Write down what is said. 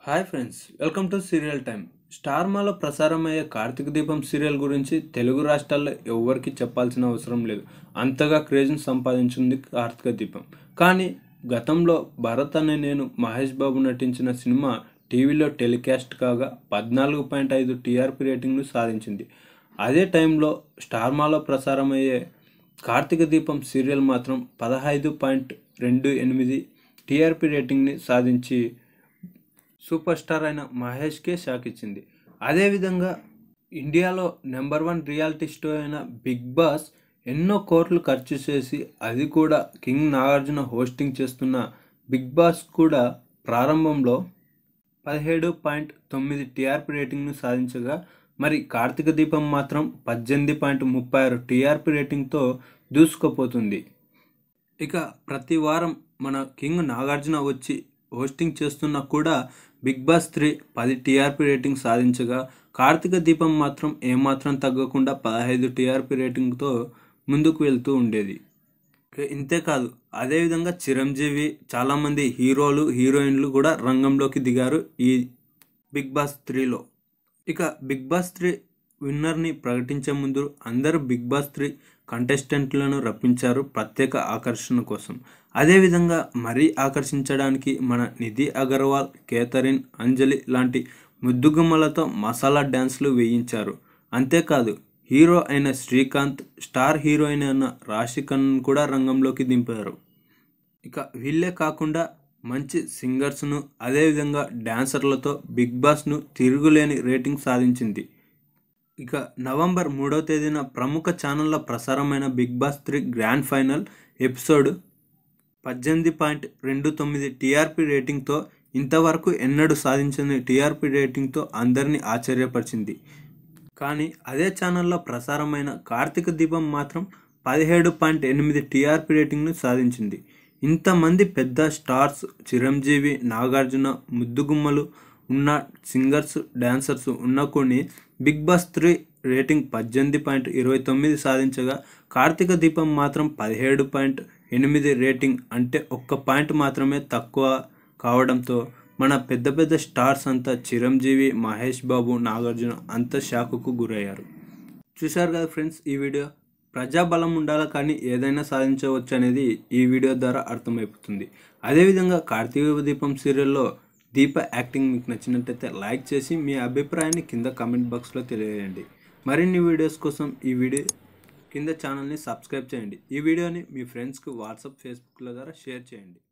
hi friends welcome to serial time star మాలో ప్రసారమయ్యే కార్తీక దీపం సీరియల్ గురించి తెలుగు రాష్ట్రాల్లో ఎవ్వరికి చెప్పాల్సిన అవసరం లేదు అంతగా క్రేజ్ని సంపాదించింది కార్తీక దీపం కానీ గతంలో భరత్ అనే నేను మహేష్ బాబు నటించిన సినిమా టీవీలో టెలికాస్ట్ కాగా పద్నాలుగు పాయింట్ ఐదు టీఆర్పీ రేటింగ్ను సాధించింది అదే టైంలో స్టార్ మాలో ప్రసారమయ్యే కార్తీక దీపం సీరియల్ మాత్రం పదహైదు పాయింట్ రెండు ఎనిమిది టీఆర్పీ రేటింగ్ని సాధించి సూపర్ స్టార్ అయిన మహేష్కే షాక్ ఇచ్చింది అదేవిధంగా ఇండియాలో నెంబర్ వన్ రియాలిటీ షో అయిన బిగ్ బాస్ ఎన్నో కోట్లు ఖర్చు చేసి అది కూడా కింగ్ నాగార్జున హోస్టింగ్ చేస్తున్న బిగ్ బాస్ కూడా ప్రారంభంలో పదిహేడు పాయింట్ తొమ్మిది టీఆర్పీ రేటింగ్ను సాధించగా మరి కార్తీక దీపం మాత్రం పద్దెనిమిది పాయింట్ ముప్పై ఆరు టీఆర్పీ రేటింగ్తో దూసుకుపోతుంది ఇక ప్రతి వారం మన కింగ్ నాగార్జున వచ్చి హోస్టింగ్ చేస్తున్నా కూడా బిగ్ బాస్ త్రీ పది టీఆర్పీ రేటింగ్ సాధించగా కార్తీక దీపం మాత్రం ఏమాత్రం తగ్గకుండా పదహైదు టీఆర్పీ రేటింగ్తో ముందుకు వెళ్తూ ఉండేది ఇక ఇంతే కాదు అదేవిధంగా చిరంజీవి చాలామంది హీరోలు హీరోయిన్లు కూడా రంగంలోకి దిగారు ఈ బిగ్ బాస్ త్రీలో ఇక బిగ్ బాస్ త్రీ విన్నర్ని ప్రకటించే ముందు అందరూ బిగ్ బాస్ త్రీ కంటెస్టెంట్లను రప్పించారు ప్రత్యేక ఆకర్షణ కోసం అదేవిధంగా మరీ ఆకర్షించడానికి మన నిధి అగర్వాల్ కేథరిన్ అంజలి లాంటి ముద్దుగుమ్మలతో మసాలా డ్యాన్స్లు వేయించారు అంతేకాదు హీరో అయిన శ్రీకాంత్ స్టార్ హీరోయిన్ అయిన రాశికన్ కూడా రంగంలోకి దింపారు ఇక వీళ్ళే కాకుండా మంచి సింగర్స్ను అదేవిధంగా డ్యాన్సర్లతో బిగ్ బాస్ను తిరుగులేని రేటింగ్ సాధించింది ఇక నవంబర్ మూడవ తేదీన ప్రముఖ ఛానళ్ళ ప్రసారమైన Bigg Boss three grand final episode పద్దెనిమిది పాయింట్ రెండు తొమ్మిది టీఆర్పీ రేటింగ్తో ఇంతవరకు ఎన్నడూ సాధించని టీఆర్పీ రేటింగ్తో అందరినీ ఆశ్చర్యపరిచింది కానీ అదే ఛానల్లో ప్రసారమైన కార్తీక దీపం మాత్రం పదిహేడు పాయింట్ ఎనిమిది టీఆర్పీ రేటింగ్ను సాధించింది ఇంతమంది పెద్ద స్టార్స్ చిరంజీవి నాగార్జున ముద్దుగుమ్మలు ఉన్న సింగర్స్ డ్యాన్సర్స్ ఉన్న కొన్ని బిగ్ బాస్ త్రీ రేటింగ్ పద్దెనిమిది పాయింట్ ఇరవై తొమ్మిది సాధించగా కార్తీక దీపం మాత్రం పదిహేడు పాయింట్ ఎనిమిది రేటింగ్ అంటే ఒక్క పాయింట్ మాత్రమే తక్కువ కావడంతో మన పెద్ద పెద్ద స్టార్స్ అంతా చిరంజీవి మహేష్ బాబు నాగార్జున అంత షాకుకు గురయ్యారు చూశారు కదా ఫ్రెండ్స్ ఈ వీడియో ప్రజాబలం ఉండాలి కానీ ఏదైనా సాధించవచ్చు అనేది ఈ వీడియో ద్వారా అర్థమైపోతుంది అదేవిధంగా కార్తీక దీపం సీరియల్లో దీప యాక్టింగ్ మీకు నచ్చినట్టయితే లైక్ చేసి మీ అభిప్రాయాన్ని కింద కామెంట్ బాక్స్లో తెలియజేయండి మరిన్ని వీడియోస్ కోసం ఈ వీడియో కింద ఛానల్ని సబ్స్క్రైబ్ చేయండి ఈ వీడియోని మీ ఫ్రెండ్స్కి వాట్సాప్ ఫేస్బుక్ల ద్వారా షేర్ చేయండి